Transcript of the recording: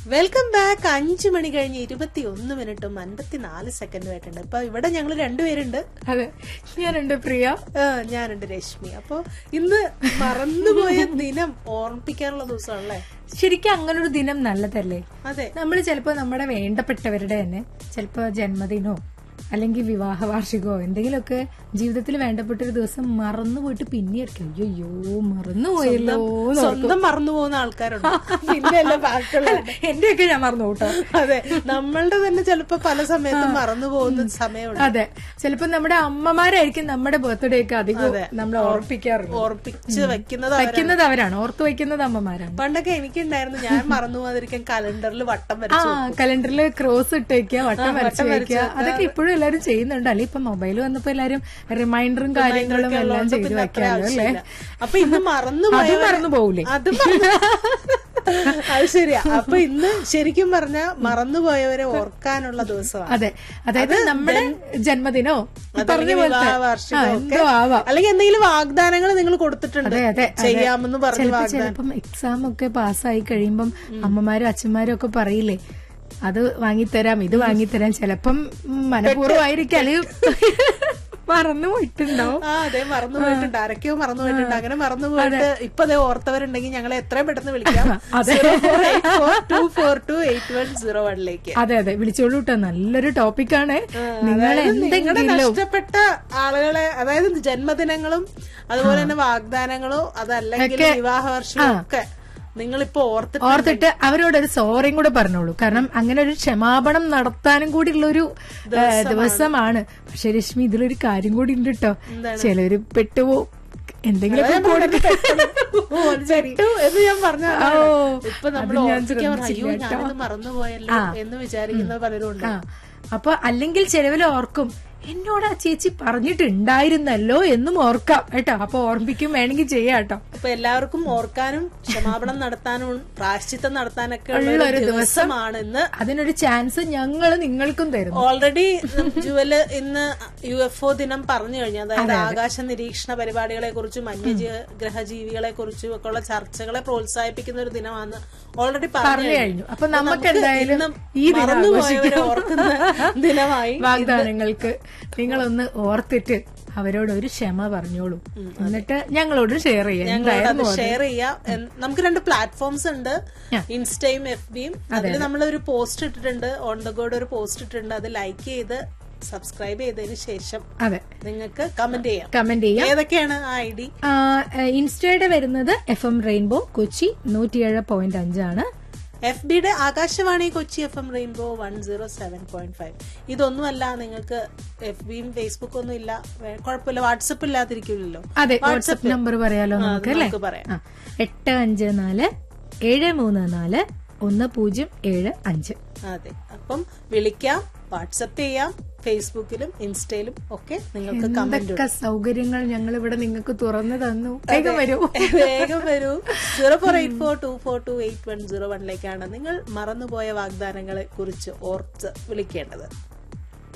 Welcome back അഞ്ചു മണി കഴിഞ്ഞ് ഇരുപത്തി ഒന്ന് മിനിറ്റും അൻപത്തിനാല് സെക്കൻഡും ആയിട്ടുണ്ട് ഇപ്പൊ ഇവിടെ ഞങ്ങൾ രണ്ടുപേരുണ്ട് അതെ ഞാനുണ്ട് പ്രിയ ആ, ഞാനുണ്ട് രശ്മി അപ്പൊ ഇന്ന് മറന്നുപോയ ദിനം ഓർമ്മിപ്പിക്കാനുള്ള ദിവസമാണല്ലേ ശരിക്കും അങ്ങനൊരു ദിനം നല്ലതല്ലേ അതെ നമ്മൾ ചിലപ്പോ നമ്മുടെ വേണ്ടപ്പെട്ടവരുടെ തന്നെ ചിലപ്പോ ജന്മദിനോ അല്ലെങ്കിൽ വിവാഹ വാർഷികമോ എന്തെങ്കിലുമൊക്കെ ജീവിതത്തിൽ വേണ്ടപ്പെട്ട ഒരു ദിവസം മറന്നു പോയിട്ട് പിന്നെ ആയിരിക്കും അയ്യോ മറന്നുപോയല്ലോ എന്ന് ഓർക്കും. സ്വന്തം മറന്നു പോകുന്ന ആൾക്കാരുണ്ട് പിന്നെയല്ല ബാക്കിയുള്ള എന്റെയൊക്കെ ഞാൻ മറന്നു കേട്ടോ അതെ നമ്മളുടെ തന്നെ ചിലപ്പോ പല സമയത്തും മറന്നു പോകുന്ന സമയമുണ്ട് അതെ ചിലപ്പോ നമ്മുടെ അമ്മമാരായിരിക്കും നമ്മുടെ ബർത്ത്ഡേ ഒക്കെ അധികം നമ്മൾ ഓർപ്പിക്കാറുണ്ട് ഓർപ്പിച്ച് വെക്കുന്നത് വയ്ക്കുന്നത് അവരാണ് ഓർത്തു വയ്ക്കുന്നത് അമ്മമാരാണ് പണ്ടൊക്കെ എനിക്കുണ്ടായിരുന്നു ഞാൻ മറന്നു പോകാതിരിക്കാൻ കലണ്ടറിൽ വട്ടം ആ വരച്ചു കലണ്ടറിൽ ക്രോസ് ഇട്ട് വെക്കുക വട്ടം വരച്ച് വെക്കുക അതൊക്കെ ഇപ്പോഴും എല്ലാരും ചെയ്യുന്നുണ്ട് അല്ലെ ഇപ്പൊ മൊബൈൽ വന്നപ്പോ എല്ലാരും റിമൈൻഡറും കാര്യങ്ങളും എല്ലാം ചെയ്ത് വെക്കാമല്ലോ അല്ലെ അപ്പൊ ഇന്ന് മറന്നു അതും പോയ മറന്നു പോകൂലേ അത് മറന്നു- അത് ശരിയാ അപ്പൊ ഇന്ന് ശരിക്കും പറഞ്ഞ മറന്നുപോയവരെ ഓർക്കാനുള്ള ദിവസമാണ് അതെ അതായത് നമ്മുടെ ജന്മദിനോ പറഞ്ഞ അതല്ലെങ്കിൽ പോലത്തെ വിവാഹ ആ, വാർഷികമോ ഒക്കെ എന്തോ ആവാം അല്ലെങ്കിൽ എന്തെങ്കിലും വാഗ്ദാനങ്ങൾ നിങ്ങൾ കൊടുത്തിട്ടുണ്ട് അതെ അതെ അതെ. ചെയ്യാമെന്ന് പറഞ്ഞു ചിലപ്പോ വാഗ്ദാനം ചിലപ്പം എക്സാം ഒക്കെ പാസ്സായി കഴിയുമ്പം അമ്മമാരും അച്ഛന്മാരും ഒക്കെ പറയില്ലേ അത് വാങ്ങിത്തരാം ഇത് വാങ്ങിത്തരാം ചിലപ്പം മനഃപൂർവ്വമായിരിക്കും അല്ലെങ്കിൽ മറന്നു പോയിട്ടുണ്ടാവും ആ അതെ മറന്നു പോയിട്ടുണ്ട് ആരൊക്കെയോ മറന്നു പോയിട്ടുണ്ട് അങ്ങനെ മറന്നു പോയിട്ട് ഇപ്പൊ അതേ ഓർത്തവരുണ്ടെങ്കിൽ ഞങ്ങളെ എത്രയും പെട്ടെന്ന് വിളിക്കാം അതെ. Two four two eight one zero വണ്ണിലേക്ക് അതെ അതെ വിളിച്ചോളൂ കേട്ടോ നല്ലൊരു ടോപ്പിക്കാണ് നിങ്ങൾ നിങ്ങളുടെ എന്തെങ്കിലും നഷ്ടപ്പെട്ട ആളുകളെ അതായത് ജന്മദിനങ്ങളും അതുപോലെ തന്നെ വാഗ്ദാനങ്ങളോ അതല്ലെങ്കിൽ വിവാഹ വർഷവും ഒക്കെ നിങ്ങളിപ്പോ ഓർത്തിട്ട് ഓർത്തിട്ട് അവരോട് ഒരു സോറിയും കൂടെ പറഞ്ഞോളൂ കാരണം അങ്ങനെ ഒരു ക്ഷമാപണം നടത്താനും കൂടി ഉള്ള ഒരു ദിവസമാണ് പക്ഷെ രശ്മി ഇതിലൊരു കാര്യം കൂടി ഉണ്ട് കേട്ടോ ചിലര് പെട്ടുപോകും എന്തെങ്കിലുമൊക്കെ കൊടുക്ക പെട്ടു എന്ന് ഞാൻ പറഞ്ഞു ഓ, ഇപ്പൊ നമ്മൾ അത് ഞാൻ ഓർത്തിക്കാൻ പറഞ്ഞു, അയ്യോ ശ്രദ്ധിച്ചില്ല ഞാനിത് മറന്നുപോയല്ലോ എന്ന് വിചാരിക്കുന്ന പലരും ഉണ്ട് ആ അപ്പൊ അല്ലെങ്കിൽ ചിലവിൽ ഓർക്കും എന്നോട് ആ ചേച്ചി പറഞ്ഞിട്ടുണ്ടായിരുന്നല്ലോ എന്നും ഓർക്കാം കേട്ടോ അപ്പൊ ഓർമ്മിക്കും വേണമെങ്കിൽ ചെയ്യാം കേട്ടോ അപ്പൊ എല്ലാവർക്കും ഓർക്കാനും ക്ഷമാപണം നടത്താനും പ്രായശ്ചിത്തം നടത്താനൊക്കെ ഉള്ള ഉള്ള ഒരു ഒരു ദിവസമാണ് ഇന്ന് അതിനൊരു ചാൻസ് ഞങ്ങൾ നിങ്ങൾക്കും തരുന്നു ഓൾറെഡി ജുവല് ഇന്ന് യു എഫ് ഒ ദിനം പറഞ്ഞു കഴിഞ്ഞു അതായത് ആകാശ നിരീക്ഷണ പരിപാടികളെ കുറിച്ചും ഗ്രഹജീവികളെ കുറിച്ചും ഒക്കെ ഉള്ള ചർച്ചകളെ പ്രോത്സാഹിപ്പിക്കുന്ന ഒരു ദിനമാണ് ഓൾറെഡി പറഞ്ഞു പറഞ്ഞു കഴിഞ്ഞു അപ്പൊ നമുക്ക് എന്തായാലും ഇന്ന് ഈ ദിനം മറന്നുപോയവരെ ആഘോഷിക്കാം. ഓർക്കുന്ന ദിനമായി വാഗ്ദാനങ്ങൾക്ക് നിങ്ങളൊന്ന് ഓർത്തിട്ട് അവരോട് ഒരു ക്ഷമ പറഞ്ഞോളൂ എന്നിട്ട് ഞങ്ങളോട് ഷെയർ ചെയ്യാം ഞങ്ങളോട് അത് എന്തായിരുന്നു അത്? ഷെയർ ചെയ്യാം എൻ- നമുക്ക് രണ്ട് പ്ലാറ്റ്ഫോംസ് ഉണ്ട് ഇൻസ്റ്റയും എഫ് ബിയും അതിൽ നമ്മൾ ഒരു പോസ്റ്റ് ഇട്ടിട്ടുണ്ട് ഓൺ ദ ഗോഡ് ഒരു പോസ്റ്റ് ഇട്ടിട്ടുണ്ട് അത് ലൈക്ക് ചെയ്ത് സബ്സ്ക്രൈബ് ചെയ്തതിന് ശേഷം അതെ നിങ്ങൾക്ക് കമന്റ് ചെയ്യാം കമന്റ് ചെയ്യാം ഏതൊക്കെയാണ് ആ ഐ ഡി ആ, ഏ, ഇൻസ്റ്റയുടെ വരുന്നത് എഫ് എം റെയിൻബോ കൊച്ചി നൂറ്റിയേഴ് പോയിന്റ് അഞ്ചാണ് എഫ് ബിയുടെ Akashvani Kochi F M rainbow one zero seven point five ഇതൊന്നുമല്ല നിങ്ങൾക്ക് എഫ് ബിയും ഫേസ്ബുക്കും ഒന്നും ഇല്ല വേ- കുഴപ്പമില്ല വാട്സപ്പ് ഇല്ലാതിരിക്കില്ലല്ലോ അതെ വാട്സപ്പ് നമ്പർ പറയാലോ നമുക്ക് അല്ലേ നമുക്ക് പറയാം ആ, എട്ട് അഞ്ച് നാല് ഏഴ് മൂന്ന് നാല് ഒന്ന് പൂജ്യം ഏഴ് അഞ്ച് അതെ അപ്പം വിളിക്കാം വാട്സപ്പ് ചെയ്യാം ഫേസ്ബുക്കിലും ഇൻസ്റ്റയിലും ഒക്കെ നിങ്ങൾക്ക് കമന്റ് എന്തൊക്കെ സൗകര്യങ്ങൾ ഞങ്ങൾ ഇവിടെ നിങ്ങൾക്ക് തുറന്നു തന്നു വേഗം വരൂ വേഗം വരൂ zero four eight four two four two eight one zero വണ്ണിലേക്കാണ് നിങ്ങൾ മറന്നുപോയ വാഗ്ദാനങ്ങളെ കുറിച്ച് ഓർത്ത് വിളിക്കേണ്ടത്